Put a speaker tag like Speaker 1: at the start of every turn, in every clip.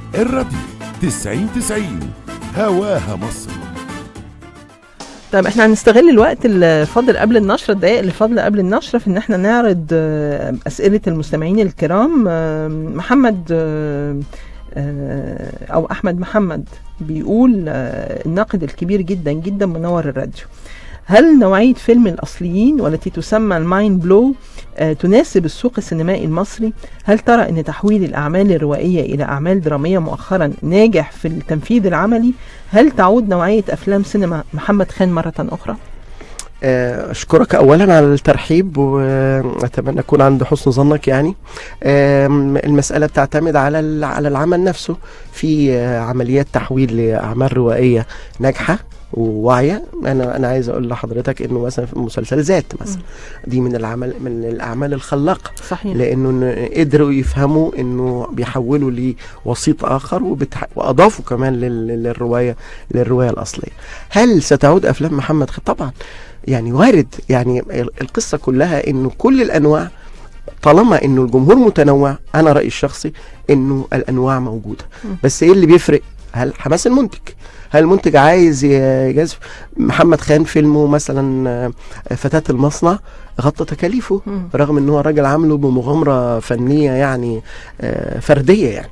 Speaker 1: الراديو 90 90 هواها مصر
Speaker 2: طيب احنا هنستغل الوقت اللي فاضل قبل النشرة الدقائق اللي فاضلة قبل النشرة في ان احنا نعرض آه، اسئلة المستمعين الكرام آه، محمد آه، آه، او احمد محمد بيقول آه، الناقد الكبير جدا جدا منور الراديو هل نوعية فيلم الأصليين والتي تسمى المايند بلو آه، تناسب السوق السينمائي المصري؟ هل ترى أن تحويل الأعمال الروائية إلى أعمال درامية مؤخرا ناجح في التنفيذ العملي؟ هل تعود نوعية أفلام سينما محمد خان مرة أخرى؟
Speaker 3: آه، اشكرك اولا على الترحيب واتمنى اكون عند حسن ظنك يعني آم، المساله بتعتمد على ال- على العمل نفسه في آه، عمليات تحويل لاعمال روائيه ناجحه وواعيه انا انا عايز اقول لحضرتك انه مثلا في مسلسل ذات مثلا دي من العمل من الاعمال الخلاقه
Speaker 2: صحيح
Speaker 3: لانه إن قدروا يفهموا انه بيحولوا لوسيط اخر وبتح... واضافوا كمان لل... للروايه للروايه الاصليه هل ستعود افلام محمد خ... طبعا يعني وارد يعني ال- القصه كلها انه كل الانواع طالما انه الجمهور متنوع انا رايي الشخصي انه الانواع موجوده
Speaker 2: مم.
Speaker 3: بس ايه اللي بيفرق هل حماس المنتج هل المنتج عايز ي- يجازف محمد خان فيلمه مثلا آه، فتاة المصنع غطى تكاليفه
Speaker 2: مم.
Speaker 3: رغم ان هو راجل عامله بمغامره فنيه يعني آه، فرديه يعني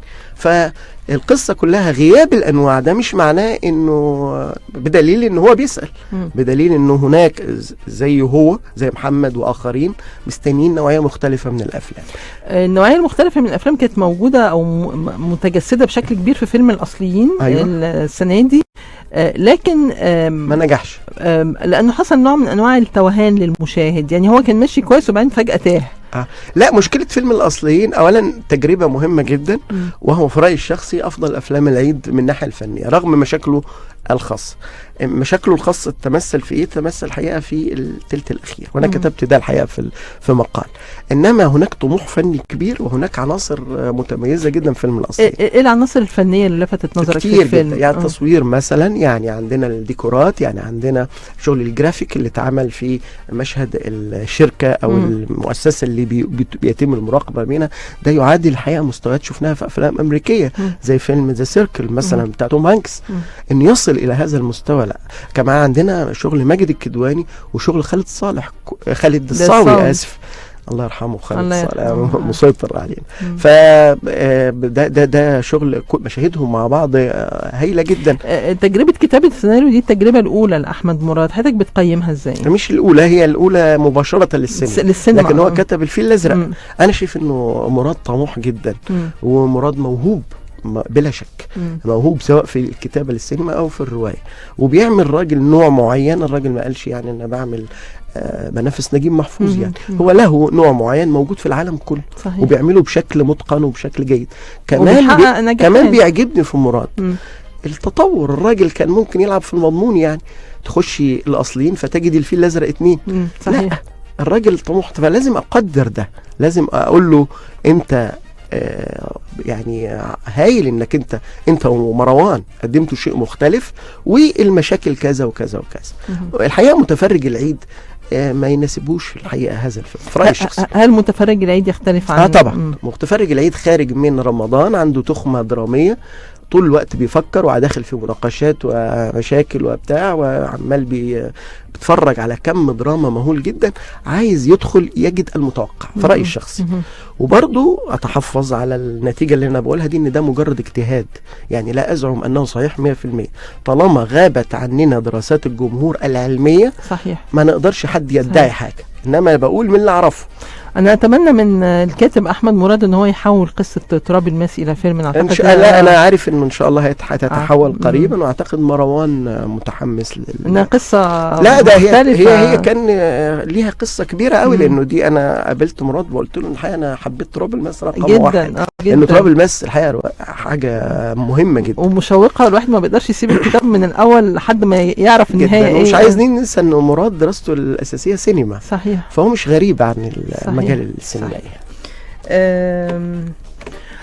Speaker 3: فالقصه كلها غياب الانواع ده مش معناه انه بدليل ان هو بيسال
Speaker 2: مم.
Speaker 3: بدليل انه هناك ز- زي هو زي محمد واخرين مستنيين نوعيه مختلفه من الافلام
Speaker 2: النوعية المختلفة من الأفلام كانت موجودة أو م- متجسدة بشكل كبير في فيلم الأصليين
Speaker 3: أيوة.
Speaker 2: السنة دي آه، لكن آم،
Speaker 3: ما نجحش
Speaker 2: آم، لأنه حصل نوع من أنواع التوهان للمشاهد يعني هو كان ماشي كويس وبعدين فجأة تاه
Speaker 3: لا مشكله فيلم الاصليين اولا تجربه مهمه جدا
Speaker 2: مم.
Speaker 3: وهو في رايي الشخصي افضل افلام العيد من الناحيه الفنيه رغم مشاكله الخاصه مشاكله الخاصه تمثل في ايه تمثل الحقيقه في الثلث الاخير وانا
Speaker 2: مم.
Speaker 3: كتبت ده الحقيقه في ال- في مقال انما هناك طموح فني كبير وهناك عناصر آه، متميزه جدا في فيلم الاصليين
Speaker 2: إيه إيه العناصر الفنية اللي لفتت نظرك في
Speaker 3: كتير
Speaker 2: الفيلم؟
Speaker 3: جدا يعني
Speaker 2: آه.
Speaker 3: التصوير مثلا يعني عندنا الديكورات يعني عندنا شغل الجرافيك اللي اتعمل في مشهد الشركه او
Speaker 2: مم.
Speaker 3: المؤسسه اللي بي بيت- بيتم المراقبه منها ده يعادل الحقيقه مستويات شفناها في افلام امريكيه
Speaker 2: مم.
Speaker 3: زي فيلم ذا سيركل مثلا
Speaker 2: مم.
Speaker 3: بتاع توم هانكس
Speaker 2: مم.
Speaker 3: انه يصل الى هذا المستوى لا كمان عندنا شغل ماجد الكدواني وشغل خالد صالح ك- خالد
Speaker 2: الصاوي.
Speaker 3: الصاوي اسف الله يرحمه خالد
Speaker 2: الله
Speaker 3: صالح
Speaker 2: يرحمه.
Speaker 3: مسيطر علينا
Speaker 2: مم.
Speaker 3: ف آه، ده ده ده شغل كل- مشاهدهم مع بعض آه، هايله جدا
Speaker 2: آه، تجربة كتابة السيناريو دي التجربة الأولى لأحمد مراد حضرتك بتقيمها ازاي؟
Speaker 3: مش الاولى هي الاولى مباشره
Speaker 2: الس-
Speaker 3: للسينما
Speaker 2: للسينما
Speaker 3: لكن هو
Speaker 2: آه.
Speaker 3: كتب الفيل الازرق
Speaker 2: مم.
Speaker 3: انا شايف انه مراد طموح جدا
Speaker 2: مم.
Speaker 3: ومراد موهوب م- بلا شك
Speaker 2: مم.
Speaker 3: موهوب سواء في الكتابه للسينما او في الروايه وبيعمل راجل نوع معين الراجل ما قالش يعني انا بعمل آه، بنافس نجيب محفوظ
Speaker 2: مم.
Speaker 3: يعني
Speaker 2: مم.
Speaker 3: هو له نوع معين موجود في العالم كله
Speaker 2: صحيح
Speaker 3: وبيعمله بشكل متقن وبشكل جيد كمان بي...
Speaker 2: وبيحقق نجاحات
Speaker 3: كمان بيعجبني في مراد
Speaker 2: مم.
Speaker 3: التطور الراجل كان ممكن يلعب في المضمون يعني تخشي الاصليين فتجد الفيل الازرق اتنين
Speaker 2: مم. صحيح
Speaker 3: الراجل طموح فلازم اقدر ده لازم اقول له انت آه، يعني هايل انك انت انت ومروان قدمتوا شيء مختلف والمشاكل كذا وكذا وكذا
Speaker 2: مم.
Speaker 3: الحقيقه متفرج العيد آه، ما يناسبوش الحقيقه هذا الفيلم في رايي الشخصي
Speaker 2: ه- هل متفرج العيد يختلف عن
Speaker 3: اه طبعا
Speaker 2: مم.
Speaker 3: متفرج العيد خارج من رمضان عنده تخمه دراميه طول الوقت بيفكر وداخل في مناقشات ومشاكل وبتاع وعمال بي بيتفرج على كم دراما مهول جدا عايز يدخل يجد المتوقع في رايي
Speaker 2: مم.
Speaker 3: الشخصي
Speaker 2: مم.
Speaker 3: وبرضو اتحفظ على النتيجه اللي انا بقولها دي ان ده مجرد اجتهاد يعني لا ازعم انه صحيح 100% طالما غابت عننا دراسات الجمهور العلميه
Speaker 2: صحيح
Speaker 3: ما نقدرش حد يدعي
Speaker 2: صحيح.
Speaker 3: حاجه انما بقول من اللي اعرفه
Speaker 2: انا اتمنى من الكاتب احمد مراد ان هو يحول قصه تراب الماس الى فيلم
Speaker 3: ان
Speaker 2: اعتقد
Speaker 3: شاء
Speaker 2: ده-
Speaker 3: الله انا عارف انه ان شاء الله هيت- هتتحول
Speaker 2: آه.
Speaker 3: قريبا واعتقد مروان متحمس لل
Speaker 2: انها قصه
Speaker 3: لا ده هي
Speaker 2: مختلفة.
Speaker 3: هي هي كان آه، ليها قصه كبيره قوي
Speaker 2: مم.
Speaker 3: لانه دي انا قابلت مراد وقلت له الحقيقه انا حبيت تراب الماس رقم واحد
Speaker 2: جدا آه،
Speaker 3: لانه تراب
Speaker 2: جدا
Speaker 3: الماس الحقيقه رو- حاجه مهمه جدا
Speaker 2: ومشوقه الواحد ما بيقدرش يسيب الكتاب من الاول لحد ما يعرف النهايه
Speaker 3: جدا
Speaker 2: ايه
Speaker 3: ومش عايزين ننسى انه مراد دراسته الاساسيه سينما
Speaker 2: صحيح
Speaker 3: فهو مش غريب عن
Speaker 2: صحيح.
Speaker 3: المجال السينمائي
Speaker 2: أم،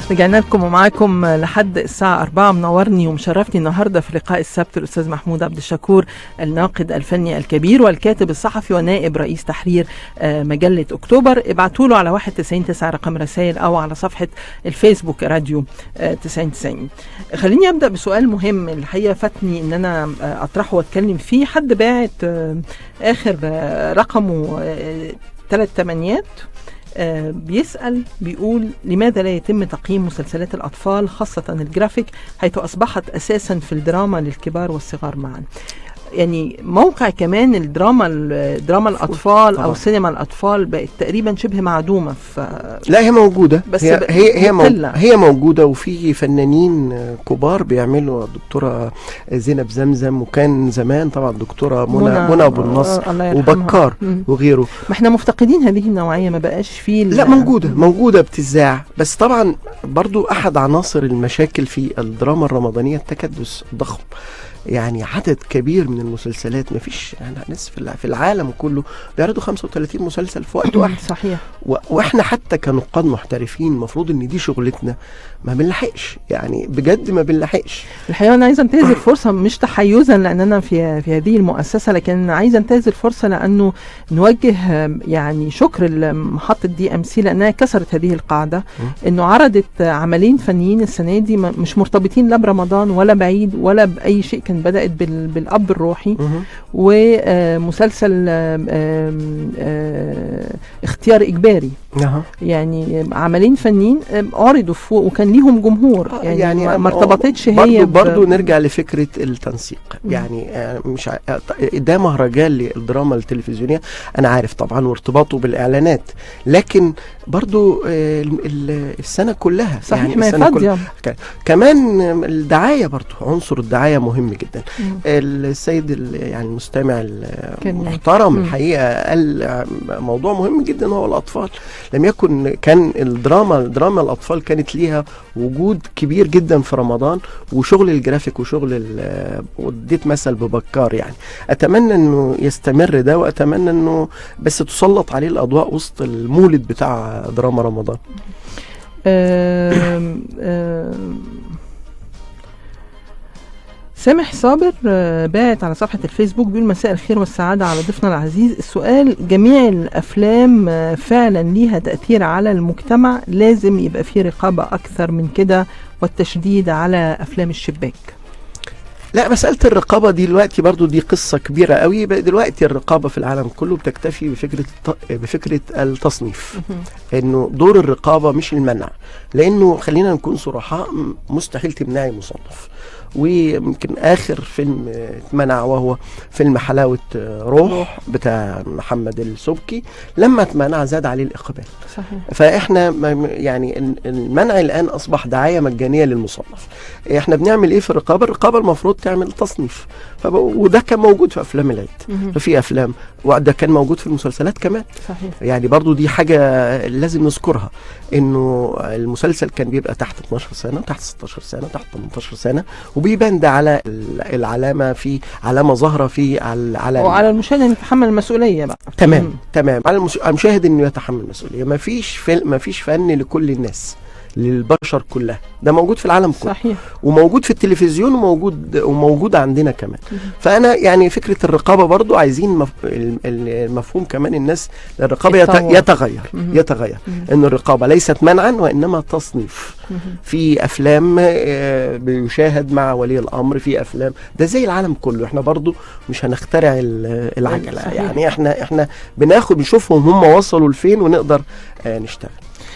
Speaker 2: رجعنا لكم ومعاكم لحد الساعة 4 منورني ومشرفني النهاردة في لقاء السبت الأستاذ محمود عبد الشكور الناقد الفني الكبير والكاتب الصحفي ونائب رئيس تحرير آه، مجلة أكتوبر ابعتوا له على 19 رقم رسائل أو على صفحة الفيسبوك راديو آه، 9090 خليني أبدأ بسؤال مهم الحقيقة فاتني إن أنا آه، أطرحه وأتكلم فيه حد باعت آه، آخر آه، رقمه ثلاث تمانيات آه، بيسأل بيقول لماذا لا يتم تقييم مسلسلات الأطفال خاصة الجرافيك حيث أصبحت أساسا في الدراما للكبار والصغار معا يعني موقع كمان الدراما دراما الأطفال أو
Speaker 3: طبعا.
Speaker 2: سينما الأطفال بقت تقريبا شبه معدومة في
Speaker 3: لا هي موجودة
Speaker 2: بس
Speaker 3: هي
Speaker 2: ب-
Speaker 3: هي هي, مو
Speaker 2: مقلة.
Speaker 3: هي موجودة وفي فنانين آه، كبار بيعملوا دكتورة زينب زمزم وكان زمان طبعا دكتورة منى منى أبو النصر
Speaker 2: آه، الله يرحمها.
Speaker 3: وبكار
Speaker 2: مم.
Speaker 3: وغيره
Speaker 2: ما احنا مفتقدين هذه النوعية ما بقاش فيه ال-
Speaker 3: لا موجودة موجودة بتذاع بس طبعا برضو أحد عناصر المشاكل في الدراما الرمضانية التكدس الضخم يعني عدد كبير من المسلسلات مفيش يعني ناس في الع- في العالم كله بيعرضوا 35 مسلسل في وقت واحد
Speaker 2: صحيح
Speaker 3: و- واحنا حتى كنقاد محترفين المفروض ان دي شغلتنا ما بنلحقش يعني بجد ما بنلحقش
Speaker 2: الحقيقه انا عايزه انتهز الفرصه مش تحيزا لان انا في في هذه المؤسسه لكن عايزه انتهز الفرصه لانه نوجه آم، يعني شكر لمحطه دي ام سي لانها كسرت هذه القاعده انه عرضت آه، عملين فنيين السنه دي ما- مش مرتبطين لا برمضان ولا بعيد ولا باي شيء كان بدات بال- بالاب الروحي ومسلسل آم، آم، آه، اختيار اجباري
Speaker 3: أها.
Speaker 2: يعني عملين فنيين آم، عرضوا فوق وكان ليهم جمهور
Speaker 3: آه،
Speaker 2: يعني,
Speaker 3: يعني
Speaker 2: ما-
Speaker 3: أم-
Speaker 2: ما ارتبطتش هي
Speaker 3: برضو,
Speaker 2: ب-
Speaker 3: برضو نرجع لفكرة التنسيق
Speaker 2: مم.
Speaker 3: يعني آه، مش ع- آه، ده مهرجان للدراما التلفزيونية أنا عارف طبعا وارتباطه بالإعلانات لكن برضو آه، ال- ال- السنة كلها
Speaker 2: صحيح
Speaker 3: يعني
Speaker 2: ما هي
Speaker 3: السنة كلها.
Speaker 2: فاضيه
Speaker 3: كمان الدعاية برضو عنصر الدعاية مهم جدا
Speaker 2: مم.
Speaker 3: السيد ال- يعني المستمع
Speaker 2: كان-
Speaker 3: المحترم
Speaker 2: مم.
Speaker 3: الحقيقة قال موضوع مهم جدا هو الأطفال لم يكن كان الدراما دراما الأطفال كانت ليها وجود كبير جدا في رمضان وشغل الجرافيك وشغل ال- واديت مثل ببكار يعني أتمنى أنه يستمر ده وأتمنى أنه بس تسلط عليه الأضواء وسط المولد بتاع دراما رمضان
Speaker 2: آم، آم، سامح صابر آه، باعت على صفحة الفيسبوك بيقول مساء الخير والسعادة على ضيفنا العزيز السؤال جميع الأفلام آه، فعلا ليها تأثير على المجتمع لازم يبقى في رقابة أكثر من كده والتشديد على أفلام الشباك
Speaker 3: لا مسألة الرقابة دي دلوقتي برضو دي قصة كبيرة قوي بقى دلوقتي الرقابة في العالم كله بتكتفي بفكرة الت- بفكرة التصنيف انه دور الرقابة مش المنع لانه خلينا نكون صرحاء م- مستحيل تمنعي مصنف ويمكن اخر فيلم آه، اتمنع وهو فيلم حلاوة آه، روح بتاع محمد السبكي لما اتمنع زاد عليه الاقبال
Speaker 2: صحيح
Speaker 3: فاحنا ما- يعني ال- المنع الان اصبح دعايه مجانيه للمصنف احنا بنعمل ايه في الرقابه الرقابه المفروض تعمل تصنيف فب... وده كان موجود في افلام العيد ففي افلام وده كان موجود في المسلسلات كمان
Speaker 2: صحيح
Speaker 3: يعني برضو دي حاجه لازم نذكرها انه المسلسل كان بيبقى تحت 12 سنه تحت 16 سنه تحت 18 سنه وبيبان ده على ال- العلامه في علامه ظاهره في على على
Speaker 2: وعلى المشاهد أن يتحمل المسؤولية بقى
Speaker 3: تمام
Speaker 2: مم.
Speaker 3: تمام على المش- على المشاهد انه يتحمل المسؤوليه ما فيش فيلم ما فيش فن لكل الناس للبشر كلها ده موجود في العالم كله
Speaker 2: صحيح
Speaker 3: وموجود في التلفزيون وموجود وموجود عندنا كمان
Speaker 2: مم.
Speaker 3: فانا يعني فكره الرقابه برضو عايزين مف... ال- ال- المفهوم كمان الناس الرقابه يت...
Speaker 2: يتطور.
Speaker 3: يتغير
Speaker 2: مم.
Speaker 3: يتغير
Speaker 2: مم.
Speaker 3: ان الرقابه ليست منعا وانما تصنيف
Speaker 2: مم.
Speaker 3: في افلام آه، بيشاهد مع ولي الامر في افلام ده زي العالم كله احنا برضو مش هنخترع ال- العجله
Speaker 2: صحيح.
Speaker 3: يعني احنا احنا بناخد نشوفهم هم وصلوا لفين ونقدر آه، نشتغل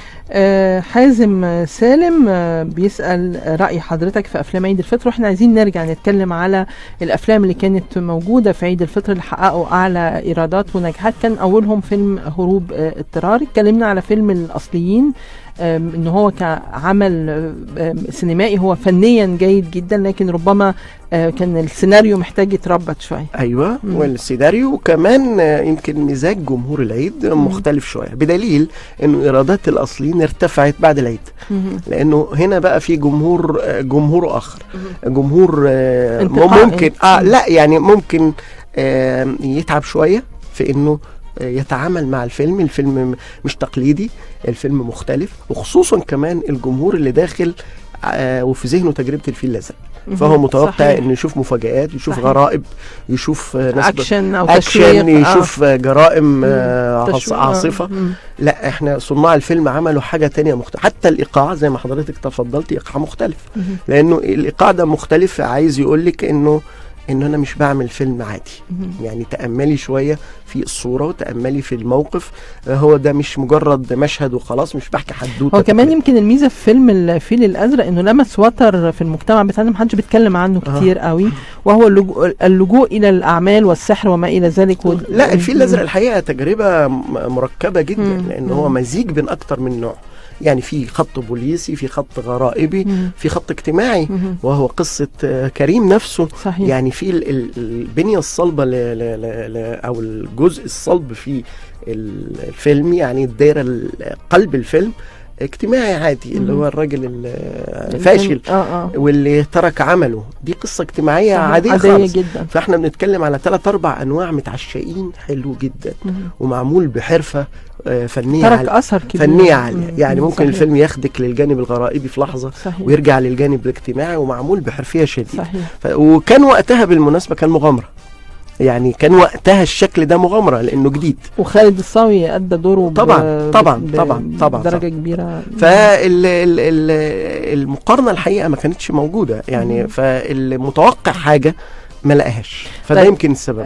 Speaker 2: آه، حازم آه، سالم آه، بيسأل رأي حضرتك في أفلام عيد الفطر واحنا عايزين نرجع نتكلم على الأفلام اللي كانت موجودة في عيد الفطر اللي حققوا أعلى إيرادات ونجاحات كان أولهم فيلم هروب آه، اضطراري اتكلمنا على فيلم الأصليين آم، ان هو كعمل آه، آم، سينمائي هو فنيا جيد جدا لكن ربما آه، كان السيناريو محتاج يتربط شويه
Speaker 3: ايوه
Speaker 2: مم.
Speaker 3: والسيناريو وكمان آه، يمكن مزاج جمهور العيد مختلف شويه بدليل انه ايرادات الاصليين ارتفعت بعد العيد
Speaker 2: مهم.
Speaker 3: لانه هنا بقى في جمهور آه، جمهور اخر جمهور آه،
Speaker 2: انتقائي.
Speaker 3: ممكن اه لا يعني ممكن آه، يتعب شويه في انه آه، يتعامل مع الفيلم الفيلم م- مش تقليدي الفيلم مختلف وخصوصا كمان الجمهور اللي داخل آه، وفي ذهنه تجربه الفيل الازرق فهو متوقع
Speaker 2: صحيح.
Speaker 3: انه يشوف مفاجآت يشوف
Speaker 2: صحيح.
Speaker 3: غرائب يشوف آه، ناس ب-
Speaker 2: اكشن او تشويق
Speaker 3: اكشن
Speaker 2: آه.
Speaker 3: يشوف آه، جرائم آه، عاص-
Speaker 2: تشويق.
Speaker 3: عاصفه
Speaker 2: مم.
Speaker 3: لا احنا صناع الفيلم عملوا حاجه تانية مختلفه حتى الايقاع زي ما حضرتك تفضلتي ايقاع مختلف
Speaker 2: مم.
Speaker 3: لانه الايقاع ده مختلف عايز يقول لك انه ان انا مش بعمل فيلم عادي
Speaker 2: مم.
Speaker 3: يعني تاملي شويه في الصوره وتاملي في الموقف آه، هو ده مش مجرد مشهد وخلاص مش بحكي حدوته
Speaker 2: هو كمان يمكن الميزه في فيلم الفيل الازرق انه لمس وتر في المجتمع بتاعنا محدش بيتكلم عنه
Speaker 3: آه.
Speaker 2: كتير قوي وهو اللجوء, اللجوء الى الاعمال والسحر وما الى ذلك وال-
Speaker 3: لا الفيل الازرق الحقيقه تجربه م- مركبه جدا
Speaker 2: مم.
Speaker 3: لان هو
Speaker 2: مم.
Speaker 3: مزيج بين اكتر من نوع يعني في خط بوليسي في خط غرائبي
Speaker 2: مم.
Speaker 3: في خط اجتماعي
Speaker 2: مم.
Speaker 3: وهو قصه آه، كريم نفسه
Speaker 2: صحيح
Speaker 3: يعني في ال- ال- البنيه الصلبه ل ل ل ل او الجزء الصلب في ال- الفيلم يعني الدايره ال- قلب الفيلم اجتماعي عادي اللي
Speaker 2: مم.
Speaker 3: هو الراجل ال- الفاشل
Speaker 2: اه اه
Speaker 3: واللي ترك عمله دي قصه اجتماعيه
Speaker 2: صحيح.
Speaker 3: عاديه,
Speaker 2: عاديه
Speaker 3: خالص
Speaker 2: جدا
Speaker 3: فاحنا بنتكلم على ثلاث اربع انواع متعشقين حلو جدا
Speaker 2: مم.
Speaker 3: ومعمول بحرفه آه، فنيه
Speaker 2: ترك
Speaker 3: عالية
Speaker 2: اثر كبير
Speaker 3: فنيه عاليه
Speaker 2: مم.
Speaker 3: يعني
Speaker 2: مم.
Speaker 3: ممكن
Speaker 2: صحيح.
Speaker 3: الفيلم ياخدك للجانب الغرائبي في لحظه
Speaker 2: صحيح
Speaker 3: ويرجع للجانب الاجتماعي ومعمول بحرفيه شديده
Speaker 2: صحيح
Speaker 3: ف... وكان وقتها بالمناسبه كان مغامره يعني كان وقتها الشكل ده مغامره لانه جديد
Speaker 2: وخالد الصاوي ادى دوره ب-
Speaker 3: طبعاً،
Speaker 2: ب-
Speaker 3: طبعاً،
Speaker 2: ب-
Speaker 3: طبعاً، طبعاً،
Speaker 2: بدرجه
Speaker 3: طبعاً.
Speaker 2: كبيره
Speaker 3: فالمقارنه الحقيقه ما كانتش موجوده يعني
Speaker 2: مم.
Speaker 3: فالمتوقع حاجه ما لقاهاش فده
Speaker 2: طيب.
Speaker 3: يمكن السبب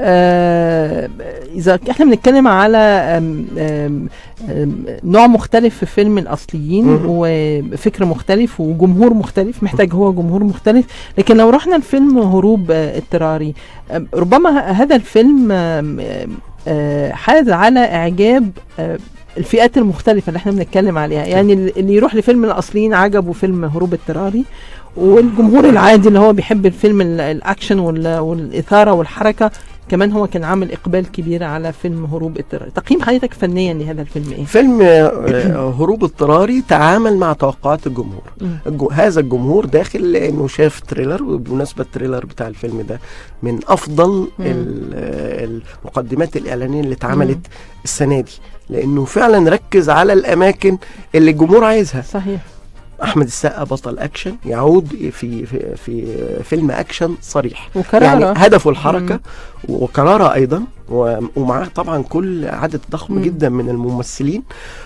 Speaker 2: آه، اذا احنا بنتكلم على آم، آم، آم، نوع مختلف في فيلم الاصليين
Speaker 3: مم.
Speaker 2: وفكر مختلف وجمهور مختلف محتاج هو جمهور مختلف لكن لو رحنا لفيلم هروب آه، اضطراري آم، ربما ه- هذا الفيلم آم، آم، آه، حاز على اعجاب آه، الفئات المختلفة اللي احنا بنتكلم عليها يعني اللي يروح لفيلم الأصليين عجبه فيلم هروب اضطراري والجمهور العادي اللي هو بيحب الفيلم ال- الأكشن وال- والإثارة والحركة كمان هو كان عامل إقبال كبير على فيلم هروب اضطراري تقييم حضرتك فنيا لهذا الفيلم إيه؟
Speaker 3: فيلم آه، هروب اضطراري تعامل مع توقعات الجمهور
Speaker 2: مم.
Speaker 3: الج- هذا الجمهور داخل لانه شاف تريلر وبالمناسبه التريلر بتاع الفيلم ده من افضل
Speaker 2: مم.
Speaker 3: ال- آه، المقدمات الاعلانيه اللي اتعملت السنه دي لانه فعلا ركز على الاماكن اللي الجمهور عايزها
Speaker 2: صحيح
Speaker 3: احمد السقا بطل اكشن يعود في في, في فيلم اكشن صريح
Speaker 2: وكرارة
Speaker 3: يعني هدفه الحركه
Speaker 2: مم.
Speaker 3: وكرارة ايضا و- ومعاه طبعا كل عدد ضخم
Speaker 2: مم.
Speaker 3: جدا من الممثلين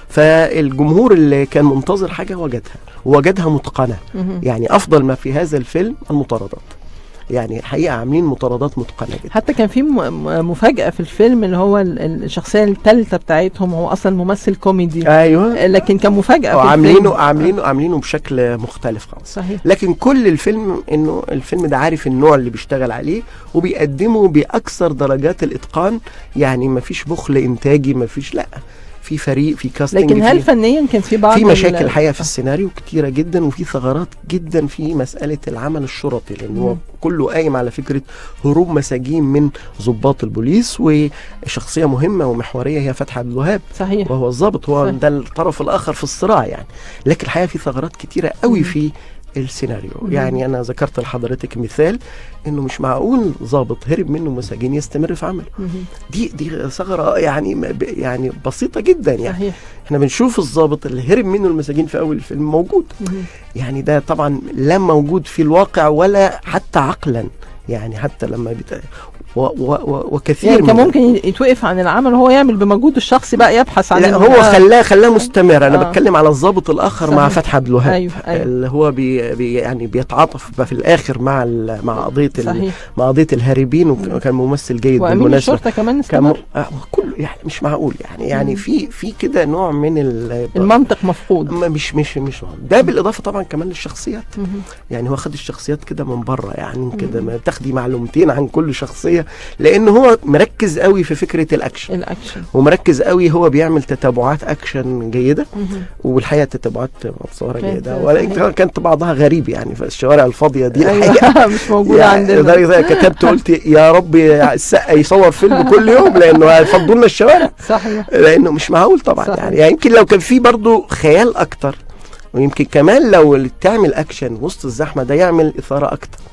Speaker 3: فالجمهور اللي كان منتظر حاجه وجدها ووجدها متقنه
Speaker 2: مهم.
Speaker 3: يعني افضل ما في هذا الفيلم المطاردات يعني الحقيقه عاملين مطاردات متقنه جدا
Speaker 2: حتى كان في م- م- مفاجأة في الفيلم اللي هو ال- ال- الشخصية الثالثة بتاعتهم هو أصلا ممثل كوميدي
Speaker 3: ايوه
Speaker 2: لكن كان مفاجأة في
Speaker 3: وعاملينه
Speaker 2: الفيلم.
Speaker 3: عاملينه عاملينه بشكل مختلف خالص
Speaker 2: صحيح
Speaker 3: لكن كل الفيلم انه الفيلم ده عارف النوع اللي بيشتغل عليه وبيقدمه باكثر درجات الاتقان يعني ما فيش بخل انتاجي ما فيش لا في فريق في كاستنج
Speaker 2: لكن هل
Speaker 3: في,
Speaker 2: فنيا كان في بعض
Speaker 3: في
Speaker 2: ال-
Speaker 3: مشاكل الحقيقه في السيناريو كتيره جدا وفي ثغرات جدا في مساله العمل الشرطي لان هو
Speaker 2: مم.
Speaker 3: كله قايم على فكره هروب مساجين من ضباط البوليس وشخصيه مهمه ومحوريه هي فتحي عبد الوهاب
Speaker 2: صحيح
Speaker 3: وهو الضابط هو
Speaker 2: صحيح.
Speaker 3: ده الطرف الاخر في الصراع يعني لكن الحقيقه في ثغرات كتيره قوي
Speaker 2: مم.
Speaker 3: في السيناريو
Speaker 2: مم.
Speaker 3: يعني انا ذكرت لحضرتك مثال انه مش معقول ضابط هرب منه مساجين يستمر في عمله
Speaker 2: مهم.
Speaker 3: دي دي ثغره يعني ب- يعني بسيطه جدا يعني
Speaker 2: صحيح
Speaker 3: احنا بنشوف الضابط اللي هرب منه المساجين في اول الفيلم موجود
Speaker 2: مهم.
Speaker 3: يعني ده طبعا لا موجود في الواقع ولا حتى عقلا يعني حتى لما بت... و... و... و... وكثير
Speaker 2: يعني كان
Speaker 3: من-
Speaker 2: ممكن يتوقف عن العمل وهو يعمل بمجهوده الشخصي بقى يبحث عن
Speaker 3: لا
Speaker 2: ال-
Speaker 3: هو
Speaker 2: آه.
Speaker 3: خلاه خلاه مستمر انا
Speaker 2: آه.
Speaker 3: بتكلم على الضابط الاخر مع
Speaker 2: صحيح.
Speaker 3: فتحي عبد الوهاب
Speaker 2: ايوه ايوه
Speaker 3: اللي هو بي بي يعني بيتعاطف بقى في الاخر مع ال- مع قضيه ال-
Speaker 2: صحيح
Speaker 3: مع قضيه الهاربين وكان ممثل جيد
Speaker 2: وامين
Speaker 3: بالمناسبه
Speaker 2: الشرطه كمان
Speaker 3: كان م...
Speaker 2: استمر
Speaker 3: آه كله يعني مش معقول يعني يعني
Speaker 2: مم.
Speaker 3: في في كده نوع من ال...
Speaker 2: المنطق مفقود
Speaker 3: ما- مش مش مش ده بالاضافه طبعا كمان للشخصيات
Speaker 2: مهم.
Speaker 3: يعني هو خد الشخصيات كده من بره يعني كده ما بتاخدي معلومتين عن كل شخصيه لان هو مركز قوي في فكره الاكشن
Speaker 2: الاكشن
Speaker 3: ومركز قوي هو بيعمل تتابعات اكشن جيده
Speaker 2: مهم.
Speaker 3: والحقيقه تتابعات متصوره
Speaker 2: كانت
Speaker 3: جيده
Speaker 2: صحيح.
Speaker 3: ولكن كانت بعضها غريب يعني في الشوارع الفاضيه دي الحقيقه
Speaker 2: ايوه مش موجوده
Speaker 3: يعني
Speaker 2: عندنا
Speaker 3: لدرجه كتبت قلت يا رب السقا يصور فيلم كل يوم لانه هيفضوا لنا الشوارع
Speaker 2: صحيح
Speaker 3: لانه مش معقول طبعا
Speaker 2: صحيح.
Speaker 3: يعني, يعني يمكن لو كان في برضه خيال اكتر ويمكن كمان لو اللي تعمل اكشن وسط الزحمه ده يعمل اثاره اكتر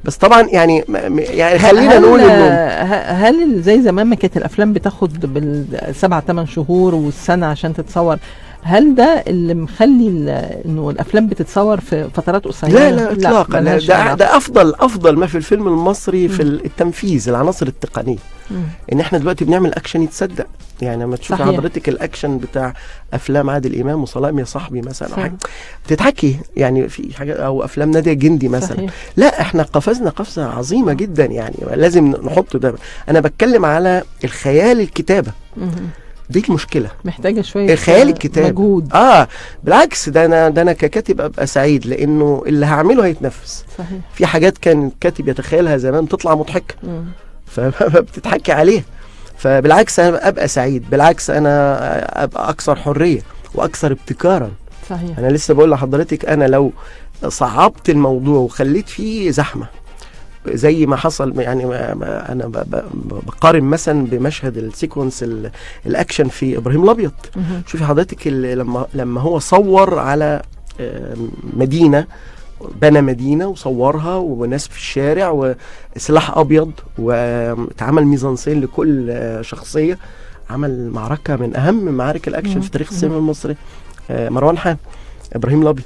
Speaker 3: بس طبعا يعني م- م- يعني خلينا
Speaker 2: هل
Speaker 3: نقول انه
Speaker 2: ه- هل زي زمان ما كانت الافلام بتاخد بالسبع ثمان شهور والسنه عشان تتصور هل ده اللي مخلي ال- انه الافلام بتتصور في فترات قصيره
Speaker 3: لا لا اطلاقا لا
Speaker 2: ملهاش
Speaker 3: ده,
Speaker 2: علاقة.
Speaker 3: ده افضل افضل ما في الفيلم المصري في
Speaker 2: مم.
Speaker 3: التنفيذ العناصر التقنيه
Speaker 2: مم.
Speaker 3: ان احنا دلوقتي بنعمل اكشن يتصدق يعني لما تشوف
Speaker 2: صحيح.
Speaker 3: حضرتك الاكشن بتاع افلام عادل امام وسلام يا صاحبي مثلا أو
Speaker 2: صحيح.
Speaker 3: حاجه بتتحكي يعني في حاجه او افلام ناديه جندي مثلا
Speaker 2: صحيح.
Speaker 3: لا احنا قفزنا قفزه عظيمه جدا يعني لازم نحط ده انا بتكلم على الخيال الكتابه
Speaker 2: مم.
Speaker 3: دي المشكله
Speaker 2: محتاجه شويه
Speaker 3: الخيال
Speaker 2: آه،
Speaker 3: الكتاب
Speaker 2: مجهود
Speaker 3: اه بالعكس ده انا ده انا ككاتب ابقى سعيد لانه اللي هعمله هيتنفذ
Speaker 2: صحيح
Speaker 3: في حاجات كان الكاتب يتخيلها زمان تطلع مضحكه
Speaker 2: مم.
Speaker 3: فبتتحكي عليها فبالعكس انا ابقى سعيد بالعكس انا ابقى اكثر حريه واكثر ابتكارا
Speaker 2: صحيح
Speaker 3: انا لسه بقول لحضرتك انا لو صعبت الموضوع وخليت فيه زحمه زي ما حصل يعني ما ما انا ب- ب- بقارن مثلا بمشهد السيكونس ال- الاكشن في ابراهيم الابيض
Speaker 2: مم.
Speaker 3: شوفي حضرتك ال- لما لما هو صور على آه، مدينه بنى مدينه وصورها وناس في الشارع وسلاح ابيض واتعمل ميزانسين لكل آه، شخصيه عمل معركه من اهم معارك الاكشن
Speaker 2: مم.
Speaker 3: في تاريخ السينما المصري آه، مروان حامد ابراهيم الابيض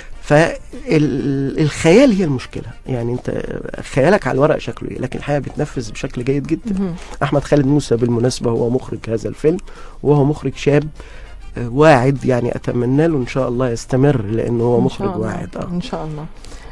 Speaker 3: فالخيال هي المشكله يعني انت خيالك على الورق شكله ايه لكن الحقيقه بيتنفذ بشكل جيد جدا
Speaker 2: مم.
Speaker 3: احمد خالد موسى بالمناسبه هو مخرج هذا الفيلم وهو مخرج شاب آه، واعد يعني اتمنى له ان شاء الله يستمر لانه هو
Speaker 2: إن شاء
Speaker 3: مخرج
Speaker 2: الله.
Speaker 3: واعد اه
Speaker 2: ان شاء الله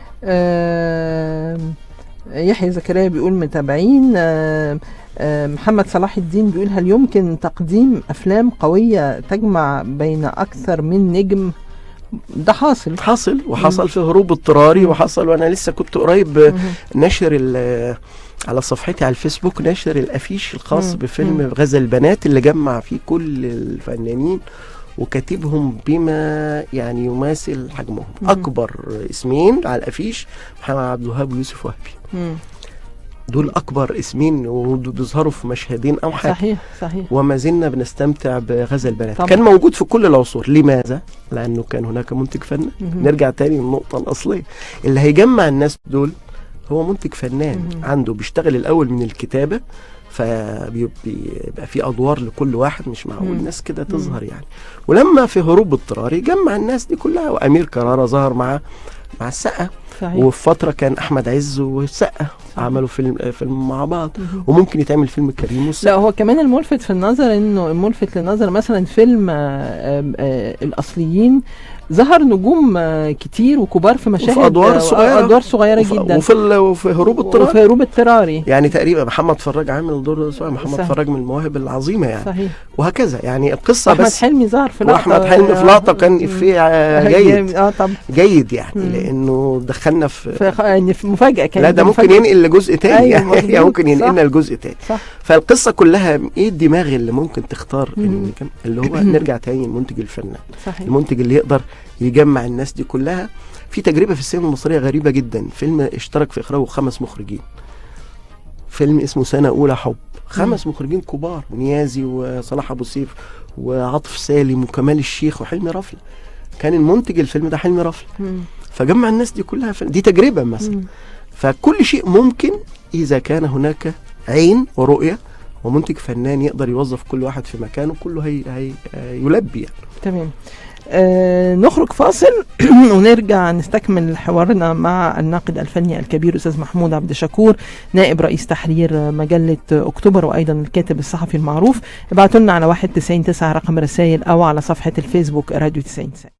Speaker 2: آم، يحيى زكريا بيقول متابعين آم، آم، محمد صلاح الدين بيقول هل يمكن تقديم افلام قويه تجمع بين اكثر من نجم ده حاصل
Speaker 3: حصل وحصل في هروب اضطراري
Speaker 2: مم.
Speaker 3: وحصل وانا لسه كنت قريب آه،
Speaker 2: مهم.
Speaker 3: ناشر ال- على صفحتي على الفيسبوك ناشر الافيش الخاص
Speaker 2: مم.
Speaker 3: بفيلم
Speaker 2: مم.
Speaker 3: غزل البنات اللي جمع فيه كل الفنانين وكاتبهم بما يعني يماثل حجمهم
Speaker 2: مم.
Speaker 3: اكبر اسمين على الافيش محمد عبد الوهاب ويوسف وهبي
Speaker 2: مم.
Speaker 3: دول اكبر اسمين وبيظهروا في مشهدين او حاجه
Speaker 2: صحيح صحيح
Speaker 3: وما زلنا بنستمتع بغزل البنات
Speaker 2: طبعا.
Speaker 3: كان موجود في كل العصور لماذا لانه كان هناك منتج فني
Speaker 2: مهم.
Speaker 3: نرجع تاني للنقطه الاصليه اللي هيجمع الناس دول هو منتج فنان
Speaker 2: مهم.
Speaker 3: عنده بيشتغل الاول من الكتابه فبيبقى في ادوار لكل واحد مش معقول
Speaker 2: مم.
Speaker 3: الناس كده تظهر يعني ولما في هروب اضطراري جمع الناس دي كلها وامير كرارة ظهر مع مع السقا
Speaker 2: صحيح
Speaker 3: وفي فتره كان احمد عز والسقا
Speaker 2: صحيح.
Speaker 3: عملوا فيلم فيلم مع بعض
Speaker 2: مهم.
Speaker 3: وممكن يتعمل فيلم كريم والسقا
Speaker 2: لا هو كمان الملفت في النظر انه الملفت للنظر مثلا فيلم آه، آه، آه، الاصليين ظهر نجوم آه، كتير وكبار في مشاهد
Speaker 3: أدوار
Speaker 2: آه،
Speaker 3: صغيرة.
Speaker 2: ادوار صغيره
Speaker 3: وف-
Speaker 2: جدا
Speaker 3: وفي ال- وفي هروب اضطراري
Speaker 2: وفي هروب اضطراري
Speaker 3: يعني تقريبا محمد فراج عامل دور صغير محمد
Speaker 2: صحيح.
Speaker 3: فراج من المواهب العظيمه يعني
Speaker 2: صحيح
Speaker 3: وهكذا يعني القصه
Speaker 2: احمد
Speaker 3: بس
Speaker 2: حلمي ظهر في لقطه
Speaker 3: واحمد حلمي في لقطه كان
Speaker 2: مم.
Speaker 3: افيه آه، جيد
Speaker 2: اه طب
Speaker 3: جيد يعني
Speaker 2: مم.
Speaker 3: لانه دخلنا في
Speaker 2: في يعني في مفاجاه كانت
Speaker 3: لا ده ممكن
Speaker 2: مفاجأة.
Speaker 3: ينقل لجزء تاني
Speaker 2: أيوة،
Speaker 3: يعني
Speaker 2: مظبوط،
Speaker 3: ممكن ينقلنا
Speaker 2: صح.
Speaker 3: لجزء تاني
Speaker 2: صح
Speaker 3: فالقصه كلها ايه الدماغ اللي ممكن تختار
Speaker 2: مم.
Speaker 3: اللي, كان- اللي هو نرجع تاني المنتج الفنان
Speaker 2: صحيح
Speaker 3: المنتج اللي يقدر يجمع الناس دي كلها في تجربه في السينما المصريه غريبه جدا فيلم اشترك في اخراجه خمس مخرجين فيلم اسمه سنه اولى حب خمس مخرجين كبار نيازي وصلاح ابو سيف وعاطف سالم وكمال الشيخ وحلمي رفله كان المنتج الفيلم ده حلمي رفله
Speaker 2: مم.
Speaker 3: فجمع الناس دي كلها في دي تجربه مثلا
Speaker 2: مم.
Speaker 3: فكل شيء ممكن اذا كان هناك عين ورؤيه ومنتج فنان يقدر يوظف كل واحد في مكانه كله هي هي يلبي يعني.
Speaker 2: تمام آه نخرج فاصل ونرجع نستكمل حوارنا مع الناقد الفني الكبير استاذ محمود عبد الشكور نائب رئيس تحرير مجله اكتوبر وايضا الكاتب الصحفي المعروف ابعتوا لنا على 199 رقم رسائل او على صفحه الفيسبوك راديو 90